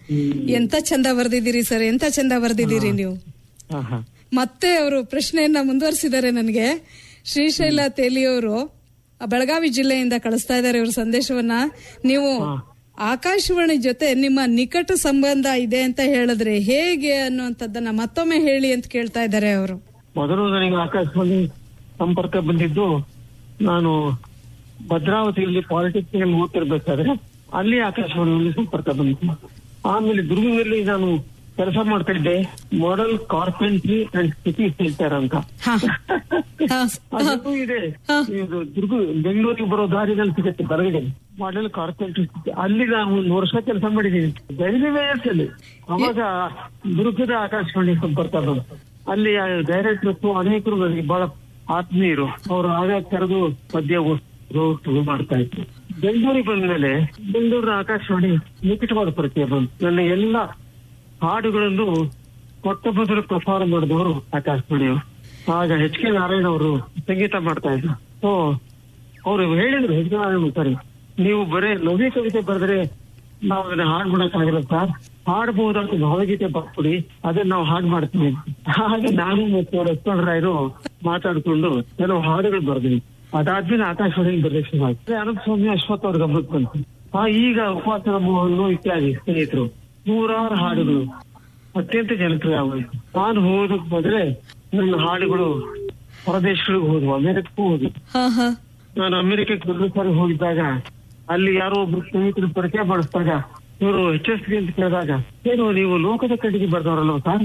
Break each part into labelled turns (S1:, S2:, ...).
S1: ಎಂತ ಚಂದ ಬರ್ದಿದ್ದೀರಿ ಸರ್ ಎಂತ ಚಂದ ಬರ್ದಿದ್ದೀರಿ ನೀವು
S2: ಹಾ ಹಾ
S1: ಮತ್ತೆ ಅವರು ಪ್ರಶ್ನೆಯನ್ನ ಮುಂದುವರಿಸಿದ್ದಾರೆ ನನಗೆ ಶ್ರೀಶೈಲ ತೇಲಿಯವರು ಬೆಳಗಾವಿ ಜಿಲ್ಲೆಯಿಂದ ಕಳಿಸ್ತಾ ಇದ್ದಾರೆ ಇವ್ರ ಸಂದೇಶವನ್ನ ನೀವು ಆಕಾಶವಾಣಿ ಜೊತೆ ನಿಮ್ಮ ನಿಕಟ ಸಂಬಂಧ ಇದೆ ಅಂತ ಹೇಳಿದ್ರೆ ಹೇಗೆ ಅನ್ನುವಂಥದ್ದನ್ನ ಮತ್ತೊಮ್ಮೆ ಹೇಳಿ ಅಂತ ಕೇಳ್ತಾ ಇದ್ದಾರೆ ಅವರು
S2: ಮೊದಲು ನನಗೆ ಆಕಾಶವಾಣಿ ಸಂಪರ್ಕ ಬಂದಿದ್ದು ನಾನು ಭದ್ರಾವತಿಯಲ್ಲಿ ಪಾಲಿಟೆಕ್ನಿಕ್ ಓದ್ತಿರ್ಬೇಕಾದ್ರೆ ಅಲ್ಲಿ ಆಕಾಶವಾಣಿಯಲ್ಲಿ ಸಂಪರ್ಕ ಬಂದಿತ್ತು ಆಮೇಲೆ ದುರ್ಗದಲ್ಲಿ ನಾನು ಕೆಲಸ ಮಾಡ್ತಾ ಇದ್ದೆ model carpentry and city centre ಅಂತ
S1: ಹಾ. ಹಾ.
S2: ಅದು ಇದೆ
S1: ಹಾ.
S2: ಇದು ದುರ್ಗ ಬೆಂಗಳೂರಿಗೆ ಬರೋ ದಾರಿನಲ್ಲಿ ಸಿಗುತ್ತೆ ಬರಗಡೆ ಮಾಡೆಲ್ ಕಾರ್ಪೆಂಟ್ರಿ ಅಲ್ಲಿ ನಾನು ಒಂದು ವರ್ಷ ಕೆಲಸ ಮಾಡಿದ್ದೀನಿ ದೆಹಲಿ ವಯಸ್ಸಲ್ಲಿ ಅವಾಗ ದುರ್ಗದ ಆಕಾಶವಾಣಿ ಸಂಪರ್ಕ ಬಂತು ಅಲ್ಲಿ ಡೈರೆಕ್ಟರ್ಸ್ ಅನೇಕರು ನನಗೆ ಬಹಳ ಆತ್ಮೀಯರು ಅವರು ಆಗ ಕರೆದು ಪದ್ಯ ಓದಿಸೋದು ಮಾಡ್ತಾ ಇದ್ರು ಬೆಂಗಳೂರಿಗೆ ಬಂದ್ಮೇಲೆ ಬೆಂಗಳೂರಿನ ಆಕಾಶವಾಣಿ ನಿಕಟವಾದ ಪರಿಚಯ ಬಂತು ನನ್ನ ಎಲ್ಲ ಹಾಡುಗಳನ್ನು ಕೊಟ್ಟ ಬದಲು ಪ್ರಸಾರ ಮಾಡಿದವರು ಆಕಾಶವಾಣಿಯವರು ಆಗ ಎಚ್ ಕೆ ನಾರಾಯಣ ಅವರು ಸಂಗೀತ ಮಾಡ್ತಾ ಇದ್ರು ಸೊ ಅವರು ಹೇಳಿದ್ರು ಎಚ್ ಕೆ ನಾರಾಯಣ ಸರಿ ನೀವು ಬರೇ ನವಿ ಕವಿತೆ ಬರೆದ್ರೆ ನಾವು ಅದನ್ನ ಹಾಡು ಮಾಡಕ್ಕಾಗಲ್ಲ ಸರ್ ಹಾಡಬಹುದಾದ ಭಾವಗೀತೆ ಬರ್ಕೊಡಿ ಅದನ್ನ ನಾವು ಹಾಡು ಮಾಡ್ತೀವಿ ಹಾಗೆ ನಾನು ಮತ್ತು ರಸ್ತಾಳ್ ರಾಯರು ಮಾತಾಡ್ಕೊಂಡು ಕೆಲವು ಹಾಡುಗಳು ಬರ್ದ್ವಿ ಅದಾದ್ಮೇಲೆ ಆಕಾಶವಾಣಿ ಬರಲಿಕ್ಕೆ ಶುರು ಆಯ್ತು ಅನಂತ ಸ್ವಾಮಿ ಅಶ್ವಥ್ ಅವ್ರ ಗಮನಕ್ಕೆ ಬಂತು ಆ ಈಗ ಉಪವಾಸ ಮೋಹನ್ ಇತ್ಯಾದಿ ಸ್ನೇಹಿತರು ನೂರಾರು ಹಾಡುಗಳು ಅತ್ಯಂತ ಜನಪ್ರಿಯ ಆಗೋಯ್ತು ನಾನು ಹೋದಕ್ ಬಂದ್ರೆ ನನ್ನ ಹಾಡುಗಳು ಹೊರದೇಶಗಳಿಗೆ ಹೋದ್ವು ಅಮೆರಿಕಕ್ಕೂ ಹೋದ್ವು
S1: ಹಾ ಹಾ
S2: ನಾನು ಅಮೆರಿಕಕ್ಕೆ ಮೊದಲು ಸಾರಿ ಹೋಗಿದ್ದಾಗ ಅಲ್ಲಿ ಯಾರೋ ಒಬ್ರು ಸ್ನೇಹಿತರು ಪರಿಚಯ ಮಾಡಿಸಿದಾಗ ಇವರು ಎಚ್ ಎಸ್ ಅಂತ ಕೇಳಿದಾಗ ಏನು ನೀವು ಲೋಕದ ಕಡೆಗೆ ಬರ್ದವರಲ್ಲ ಸಾರ್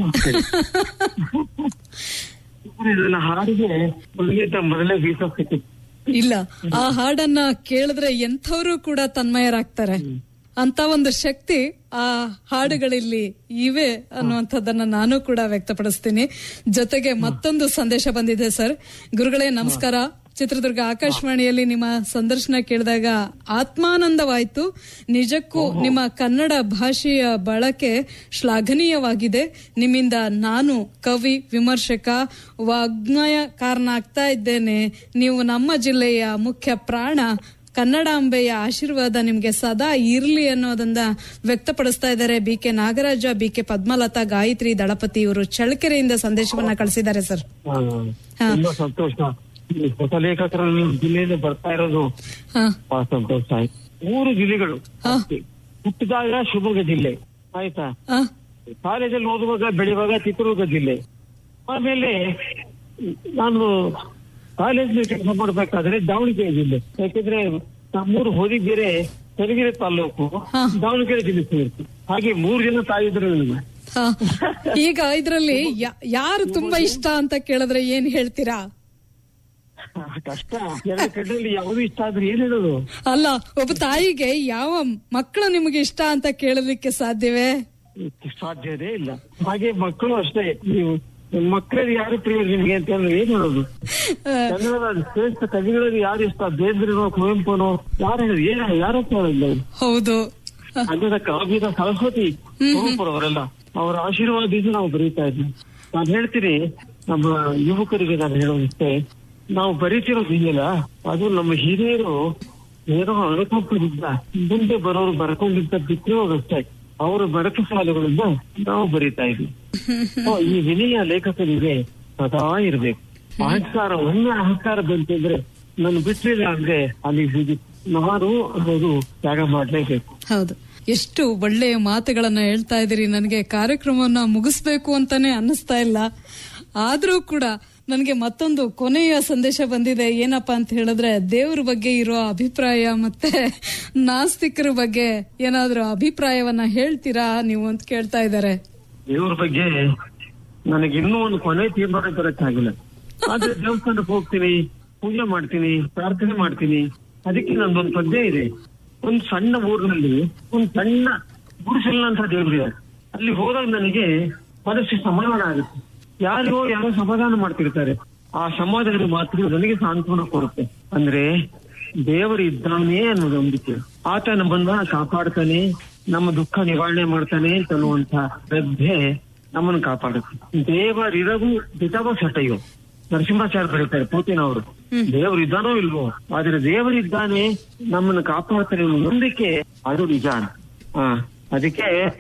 S2: ನನ್ನ ಹಾಡಿಗೆ ಸಂಗೀತ ಮೊದಲೇ ವೀಸಾ ಸಿಕ್ಕಿತ್ತು
S1: ಇಲ್ಲ ಆ ಹಾಡನ್ನ ಕೇಳಿದ್ರೆ ಎಂಥವ್ರು ಕೂಡ ತನ್ಮಯರಾಗ್ತಾರೆ ಅಂತ ಒಂದು ಶಕ್ತಿ ಆ ಹಾಡುಗಳಲ್ಲಿ ಇವೆ ಅನ್ನುವಂಥದ್ದನ್ನ ನಾನು ಕೂಡ ವ್ಯಕ್ತಪಡಿಸ್ತೀನಿ ಜೊತೆಗೆ ಮತ್ತೊಂದು ಸಂದೇಶ ಬಂದಿದೆ ಸರ್ ಗುರುಗಳೇ ನಮಸ್ಕಾರ ಚಿತ್ರದುರ್ಗ ಆಕಾಶವಾಣಿಯಲ್ಲಿ ನಿಮ್ಮ ಸಂದರ್ಶನ ಕೇಳಿದಾಗ ಆತ್ಮಾನಂದವಾಯ್ತು ನಿಜಕ್ಕೂ ನಿಮ್ಮ ಕನ್ನಡ ಭಾಷೆಯ ಬಳಕೆ ಶ್ಲಾಘನೀಯವಾಗಿದೆ ನಿಮ್ಮಿಂದ ನಾನು ಕವಿ ವಿಮರ್ಶಕ ವಾಗ್ಮಯಕಾರನಾಗ್ತಾ ಇದ್ದೇನೆ ನೀವು ನಮ್ಮ ಜಿಲ್ಲೆಯ ಮುಖ್ಯ ಪ್ರಾಣ ಕನ್ನಡಾಂಬೆಯ ಆಶೀರ್ವಾದ ನಿಮ್ಗೆ ಸದಾ ಇರ್ಲಿ ಅನ್ನೋದನ್ನ ವ್ಯಕ್ತಪಡಿಸ್ತಾ ಇದ್ದಾರೆ B K Nagaraja B K Padmalatha Gayatri Dalapathi ಇವರು ಚಳ್ಳಕೆರೆಯಿಂದ ಸಂದೇಶವನ್ನ ಕಳಿಸಿದ್ದಾರೆ ಸರ್
S2: ಆ,
S1: ಹಾ.
S2: ತುಂಬಾ ಸಂತೋಷ ಈ ಹೊಸ ಲೇಖಕರು ನಿಮ್ಮ ಜಿಲ್ಲೆಯಿಂದ ಬರ್ತಾ ಇರೋದು
S1: ಹಾ
S2: ಬಹಳ ಸಂತೋಷ ಆಯ್ತು ಮೂರು ಜಿಲ್ಲೆಗಳು
S1: ಹಾ.
S2: ಹುಟ್ಟಿದಾಗ ಶಿವಮೊಗ್ಗ ಜಿಲ್ಲೆ ಆಯ್ತಾ
S1: ಆ,
S2: ಕಾಲೇಜಲ್ಲಿ ಓದುವಾಗ ಬೆಳೆಯುವಾಗ ಚಿತ್ರದುರ್ಗ ಜಿಲ್ಲೆ ಆಮೇಲೆ ನಾನು ಕಾಲೇಜ್ ಕೆಲಸ ಮಾಡ್ಬೇಕಾದ್ರೆ ದಾವಣಗೆರೆ ಜಿಲ್ಲೆ ಯಾಕೆಂದ್ರೆ ನಮ್ಮೂರು ಹೋದಿಗೆರೆ ತೆಲಗಿರೆ ತಾಲೂಕು
S1: ಹಾ.
S2: ದಾವಣಗೆರೆ ಜಿಲ್ಲೆ ಸೇರಿತು ಹಾಗೆ ಮೂರು ಜನ ತಾಯಿದ್ರು ನನಗೆ
S1: ಹಾ. ಈಗ ಇದ್ರಲ್ಲಿ ಯಾ- ಯಾರು ತುಂಬಾ ಇಷ್ಟ ಅಂತ ಕೇಳಿದ್ರೆ ಏನ್ ಹೇಳ್ತೀರಾ
S2: ಕಷ್ಟ ಎರಡು ಕಡೆಯಲ್ಲಿ ಯಾವುದು ಇಷ್ಟ ಆದ್ರೆ ಏನ್ ಹೇಳೋದು
S1: ಅಲ್ಲ ಒಬ್ಬ ತಾಯಿಗೆ ಯಾವ ಮಕ್ಕಳು ನಿಮಗೆ ಇಷ್ಟ ಅಂತ ಕೇಳಲಿಕ್ಕೆ ಸಾಧ್ಯವೇ
S2: ಸಾಧ್ಯನೇ ಇಲ್ಲ ಹಾಗೆ ಮಕ್ಕಳು ಅಷ್ಟೇ ನೀವು ಮಕ್ಕಳಿಗೆ ಯಾರು ಪ್ರಿಯ ನಿಮಗೆ ಅಂತ ಹೇಳಿದ್ರೆ ಏನ್ ಹೇಳೋದು
S1: ಆ,
S2: ಕನ್ನಡದ ಶ್ರೇಷ್ಠ ಕವಿಗಳಲ್ಲಿ ಯಾರು ಇಷ್ಟ ಬೇಂದ್ರನೋ ಕುವೆಂಪುನೋ ಯಾರು ಹೇಳಿ ಏನ ಯಾರು ಕೇಳಿಲ್ಲ
S1: ಹೌದು
S2: ಕನ್ನಡ ಕಾವ್ಯದ ಸರಸ್ವತಿ ಕುವೆಂಪುರವರೆಲ್ಲ ಅವರ ಆಶೀರ್ವಾದದಿಂದ ನಾವು ಬರೀತಾ ಇದ್ವಿ ನಾನು ಹೇಳ್ತೀನಿ ನಮ್ಮ ಯುವಕರಿಗೆ ನಾನು ಹೇಳೋದಿಷ್ಟೇ ನಾವು ಬರೀತಿರೋದು ಇದೆಯಲ್ಲ ಅದು ನಮ್ಮ ಹಿರಿಯರು ಏನೋ ಅನುಕಂಪದಿಂದ ಮುಂದೆ ಬರೋರು ಬರ್ಕೊಂಡಿದ್ದ ಬಿಟ್ಟಿರೋದಷ್ಟೇ ಅವರು ಬರಕ ಸಾಲುಗಳಿಂದ ನಾವು ಬರೀತಾ ಇದ್ವಿ ಸೊ, ಈ ವಿನಯ ಲೇಖಕನಿಗೆ ಸದಾ ಇರ್ಬೇಕು ಅಹಂಕಾರ ಒಮ್ಮೆ ಅಹಂಕಾರ ಬಂತಂದ್ರೆ ನಾನು ಬಿಟ್ಟಿಲ್ಲ ಅಂದ್ರೆ ಅಲ್ಲಿ ಹೀಗೆ ನಾನು ಅನ್ನೋದು ತ್ಯಾಗ ಮಾಡ್ಲೇಬೇಕು
S1: ಹೌದು ಎಷ್ಟು ಒಳ್ಳೆಯ ಮಾತುಗಳನ್ನ ಹೇಳ್ತಾ ಇದ್ದೀರಿ ನನಗೆ ಕಾರ್ಯಕ್ರಮವನ್ನ ಮುಗಿಸ್ಬೇಕು ಅಂತಾನೆ ಅನ್ನಿಸ್ತಾ ಇಲ್ಲ ಆದ್ರೂ ಕೂಡ ನನಗೆ ಮತ್ತೊಂದು ಕೊನೆಯ ಸಂದೇಶ ಬಂದಿದೆ ಏನಪ್ಪಾ ಅಂತ ಹೇಳಿದ್ರೆ ದೇವ್ರ ಬಗ್ಗೆ ಇರೋ ಅಭಿಪ್ರಾಯ ಮತ್ತೆ ನಾಸ್ತಿಕರ ಬಗ್ಗೆ ಏನಾದ್ರೂ ಅಭಿಪ್ರಾಯವನ್ನ ಹೇಳ್ತೀರಾ ನೀವು ಅಂತ ಕೇಳ್ತಾ ಇದ್ದಾರೆ
S2: ದೇವ್ರ ಬಗ್ಗೆ ನನಗೆ ಇನ್ನೂ ಒಂದು ಕೊನೆ ತೀರ್ಮಾನ ಬರಕ್ಕಾಗಿಲ್ಲ ಆದ್ರೆ ದೇವಸ್ಥಾನಕ್ಕೆ ಹೋಗ್ತೀನಿ ಪೂಜೆ ಮಾಡ್ತೀನಿ ಪ್ರಾರ್ಥನೆ ಮಾಡ್ತೀನಿ ಅದಕ್ಕೆ ನಂದೊಂದು ಪದ್ಯ ಇದೆ ಒಂದ್ ಸಣ್ಣ ಊರಿನಲ್ಲಿ ಒಂದ್ ಸಣ್ಣ ಗುಡಿಸಲಿನಂತ ದೇವ್ರಿದೆ ಅಲ್ಲಿ ಹೋದಾಗ ನನಗೆ ಮನಸ್ಸು ಸಮಾಧಾನ ಆಗುತ್ತೆ ಯಾರಿಗೋ ಯಾರೋ ಸಮಾಧಾನ ಮಾಡ್ತಿರ್ತಾರೆ ಆ ಸಮಾಧಾನದ ಮಾತು ನನಗೆ ಸಾಂತ್ವನ ಕೊಡುತ್ತೆ ಅಂದ್ರೆ ದೇವರು ಇದ್ದಾನೆ ಅನ್ನೋದು ನಂಬಿಕೆ ಆತ ನಮ್ಮನ್ನ ಕಾಪಾಡ್ತಾನೆ ನಮ್ಮ ದುಃಖ ನಿವಾರಣೆ ಮಾಡ್ತಾನೆ ಅಂತ ಅನ್ನುವಂತ ಶ್ರದ್ಧೆ ನಮ್ಮನ್ನು ಕಾಪಾಡುತ್ತೆ ದೇವರಿರವು ದಿಟವ ಸಟೆಯೋ ನರಸಿಂಹಾಚಾರ್ಯ ಬರೀತಾರೆ ಪೂತಿನ ಅವರು ದೇವರು ಇದ್ದಾನೋ ಇಲ್ವೋ ಆದ್ರೆ ದೇವರಿದ್ದಾನೆ ನಮ್ಮನ್ನು ಕಾಪಾಡ್ತಾನೆ ಅನ್ನೋ ನಂಬಿಕೆ ಅದು ನಿಜ ಆ, ಅದಕ್ಕೆ